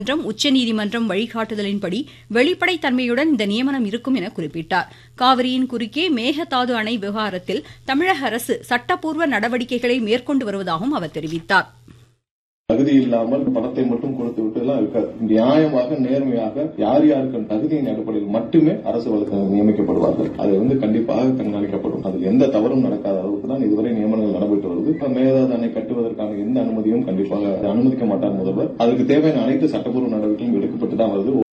நீதிமன்றம் உச்சநீதிமன்றம் வழிகாட்டுதலின்படி வெளிப்படைத் தன்மையுடன் இந்த நியமனம் இருக்கும் என குறிப்பிட்டார் காவிரியின் குறுக்கே மேகதாது அணை விவகாரத்தில் தமிழக அரசு சட்டப்பூர்வ நடவடிக்கைகளை மேற்கொண்டு வருவதாகவும் அவர் தெரிவித்தார் தகுதி இல்லாமல் பணத்தை மட்டும் கொடுத்து விட்டு எல்லாம் இருக்காது நியாயமாக நேர்மையாக யார் யாருக்கு தகுதியின் அடிப்படையில் மட்டுமே அரசு வழக்கறிஞர் நியமிக்கப்படுவார்கள் அது வந்து கண்டிப்பாக கண்காணிக்கப்படும் அதில் எந்த தவறும் நடக்காத அளவுக்கு தான் இதுவரை நியமனங்கள் நடைபெற்று வருது இப்ப மேகதாது அணை கட்டுவதற்கான எந்த அனுமதியும் கண்டிப்பாக அனுமதிக்க மாட்டார் முதல்வர் அதுக்கு தேவையான அனைத்து சட்டப்பூர்வ நடவடிக்கையும் எடுக்கப்பட்டு தான் வருது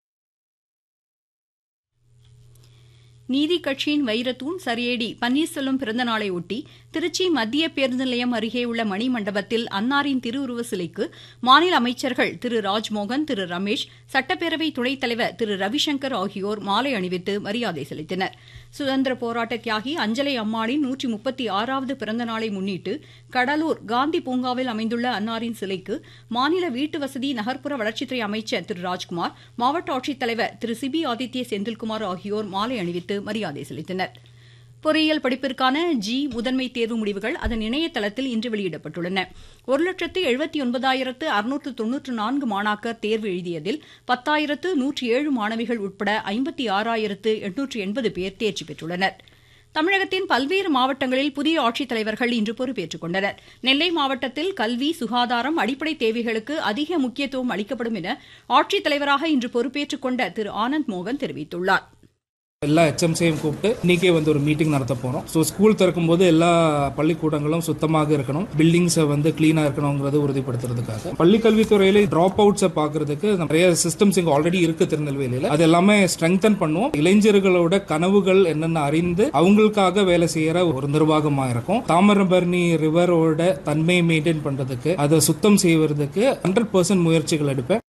நீதி கட்சியின் வைரத்தூண் சரியேடி பன்னீர்செல்வம் பிறந்த நாளை ஒட்டி திருச்சி மத்திய பேருந்து நிலையம் அருகே உள்ள மணிமண்டபத்தில் அன்னாரின் திருவுருவ சிலைக்கு மாநில அமைச்சர்கள் திரு ராஜ்மோகன் திரு ரமேஷ் சட்டப்பேரவை துணைத் தலைவர் திரு ரவிசங்கர் ஆகியோர் மாலை அணிவித்து மரியாதை செலுத்தினர் சுதந்திர போராட்ட தியாகி அஞ்சலை அம்மாளின் நூற்றி முப்பத்தி ஆறாவது பிறந்த நாளை முன்னிட்டு கடலூர் காந்தி பூங்காவில் அமைந்துள்ள அன்னாரின் சிலைக்கு மாநில வீட்டு வசதி நகர்ப்புற வளர்ச்சித்துறை அமைச்சர் திரு ராஜ்குமார் மாவட்ட ஆட்சித்தலைவர் திரு சிபி ஆதித்ய செந்தில்குமார் ஆகியோர் மாலை அணிவித்து மரியாதை செலுத்தினர் பொறியியல் படிப்பிற்கான ஜி முதன்மை தேர்வு முடிவுகள் அதன் இணையதளத்தில் இன்று வெளியிடப்பட்டுள்ளன ஒரு லட்சத்து எழுபத்தி ஒன்பதாயிரத்து அறுநூற்று தொன்னூற்று நான்கு மாணாக்கர் தேர்வு எழுதியதில் பத்தாயிரத்து நூற்றி ஏழு மாணவிகள் உட்பட ஐம்பத்தி ஆறாயிரத்து எண்ணூற்று எண்பது பேர் தேர்ச்சி பெற்றுள்ளனா் தமிழகத்தின் பல்வேறு மாவட்டங்களில் புதிய ஆட்சித்தலைவர்கள் இன்று பொறுப்பேற்றுக் கொண்டனர் நெல்லை மாவட்டத்தில் கல்வி சுகாதாரம் அடிப்படை தேவைகளுக்கு அதிக முக்கியத்துவம் அளிக்கப்படும் என ஆட்சித்தலைவராக இன்று பொறுப்பேற்றுக் கொண்ட திரு ஆனந்த் மோகன் தெரிவித்துள்ளார் எல்லா ஹெச்எம்சியும் கூப்பிட்டு இன்னைக்கே வந்து ஒரு மீட்டிங் நடத்த போறோம் ஸோ ஸ்கூல் திறக்கும் போது எல்லா பள்ளிக்கூடங்களும் சுத்தமாக இருக்கணும் பில்டிங்ஸை வந்து கிளீனா இருக்கணுங்கிறத உறுதிப்படுத்துறதுக்காக பள்ளி கல்வித்துறையில டிராப் அவுட்ஸை பாக்குறதுக்கு நிறைய சிஸ்டம்ஸ் இங்க ஆல்ரெடி இருக்கு திருநெல்வேலியில அது எல்லாமே ஸ்ட்ரெங்தன் பண்ணுவோம் இளைஞர்களோட கனவுகள் என்னென்ன அறிந்து அவங்களுக்காக வேலை செய்யற ஒரு நிர்வாகமா இருக்கும் தாமிரபரணி ரிவரோட தன்மையை மெயின்டைன் பண்றதுக்கு அதை சுத்தம் செய்வதற்கு ஹண்ட்ரட் பர்சன்ட் முயற்சிகள் எடுப்பேன்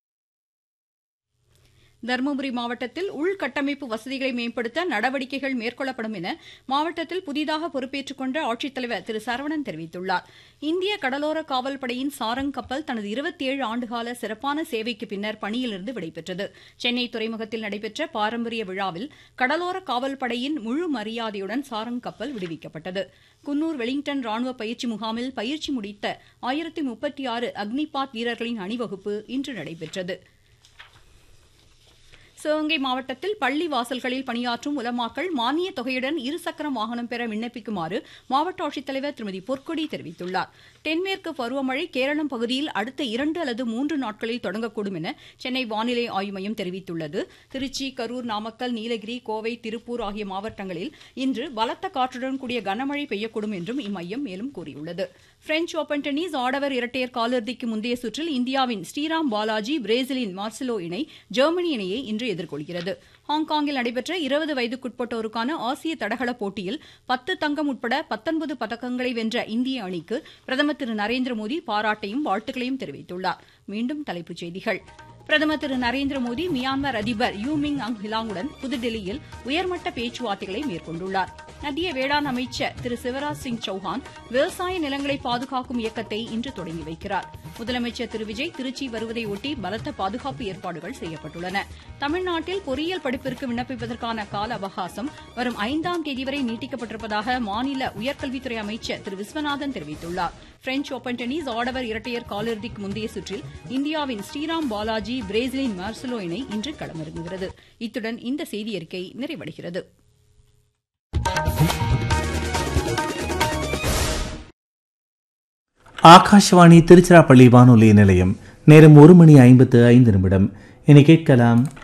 தருமபுரி மாவட்டத்தில் உள்கட்டமைப்பு வசதிகளை மேம்படுத்த நடவடிக்கைகள் மேற்கொள்ளப்படும் என மாவட்டத்தில் புதிதாக பொறுப்பேற்றுக் கொண்ட ஆட்சித்தலைவர் திரு சரவணன் தெரிவித்துள்ளார் இந்திய கடலோர காவல்படையின் சாரங் கப்பல் தனது இருபத்தி ஏழு ஆண்டுகால சிறப்பான சேவைக்கு பின்னர் பணியிலிருந்து விடைபெற்றது சென்னை துறைமுகத்தில் நடைபெற்ற பாரம்பரிய விழாவில் கடலோர காவல்படையின் முழு மரியாதையுடன் சாரங் கப்பல் விடுவிக்கப்பட்டது குன்னூர் வெலிங்டன் ராணுவ பயிற்சி முகாமில் பயிற்சி முடித்த ஆயிரத்தி முப்பத்தி ஆறு அக்னிபாத் வீரர்களின் அணிவகுப்பு இன்று நடைபெற்றது சிவகங்கை மாவட்டத்தில் பள்ளி வாசல்களில் பணியாற்றும் உலமாக்கள் மானிய தொகையுடன் இருசக்கர வாகனம் பெற விண்ணப்பிக்குமாறு மாவட்ட ஆட்சித்தலைவர் திருமதி பொற்கொடி தெரிவித்துள்ளார் தென்மேற்கு பருவமழை கேரளம் பகுதியில் அடுத்த இரண்டு அல்லது மூன்று நாட்களில் தொடங்கக்கூடும் என சென்னை வானிலை ஆய்வு மையம் தெரிவித்துள்ளது திருச்சி கரூர் நாமக்கல் நீலகிரி கோவை திருப்பூர் ஆகிய மாவட்டங்களில் இன்று பலத்த காற்றுடன் கூடிய கனமழை பெய்யக்கூடும் என்றும் இம்மையம் மேலும் கூறியுள்ளது பிரெஞ்ச் ஓபன் டென்னிஸ் ஆடவர் இரட்டையர் காலிறுதிக்கு முந்தைய சுற்றில் இந்தியாவின் ஸ்ரீராம் பாலாஜி பிரேசிலின் மார்செலோ இணை ஜெர்மனி இணையை இன்று எதிர்கொள்கிறது ஹாங்காங்கில் நடைபெற்ற இருபது வயதுக்குட்பட்டோருக்கான ஆசிய தடகள போட்டியில் பத்து தங்கம் உட்பட பத்தொன்பது பதக்கங்களை வென்ற இந்திய அணிக்கு பிரதமர் திரு நரேந்திர மோடி பாராட்டையும் வாழ்த்துக்களையும் தெரிவித்துள்ளார் மீண்டும் தலைப்புச் செய்திகள் பிரதமர் திரு நரேந்திர மோடி மியான்மர் அதிபர் யூ மிங் அங் ஹிலாங்குடன் புதுதில்லியில் உயர்மட்ட பேச்சுவார்த்தைகளை மேற்கொண்டுள்ளார் மத்திய வேளாண் அமைச்சர் திரு சிவராஜ் சிங் சௌஹான் விவசாய நிலங்களை பாதுகாக்கும் இயக்கத்தை இன்று தொடங்கி வைக்கிறார் முதலமைச்சர் திரு விஜய் திருச்சி வருவதையொட்டி பலத்த பாதுகாப்பு ஏற்பாடுகள் செய்யப்பட்டுள்ளன தமிழ்நாட்டில் பொறியியல் படிப்பிற்கு விண்ணப்பிப்பதற்கான கால அவகாசம் வரும் ஐந்தாம் தேதி வரை நீட்டிக்கப்பட்டிருப்பதாக மாநில உயர்கல்வித்துறை அமைச்சர் திரு விஸ்வநாதன் தெரிவித்துள்ளார் பிரெஞ்ச் ஓபன் டென்னிஸ் ஆடவர் இரட்டையர் காலிறுதிக்கு முந்தைய சுற்றில் இந்தியாவின் ஸ்ரீராம் பாலாஜி பிரேசிலின் மார்சலோ இணை இன்று களமிறங்குகிறது இத்துடன் இந்த செய்தியறிக்கை நிறைவடைகிறது ஆகாஷவாணி திருச்சிராப்பள்ளி வானொலி நிலையம் நேரம் ஒரு மணி ஐம்பத்து ஐந்து நிமிடம் இனி கேட்கலாம்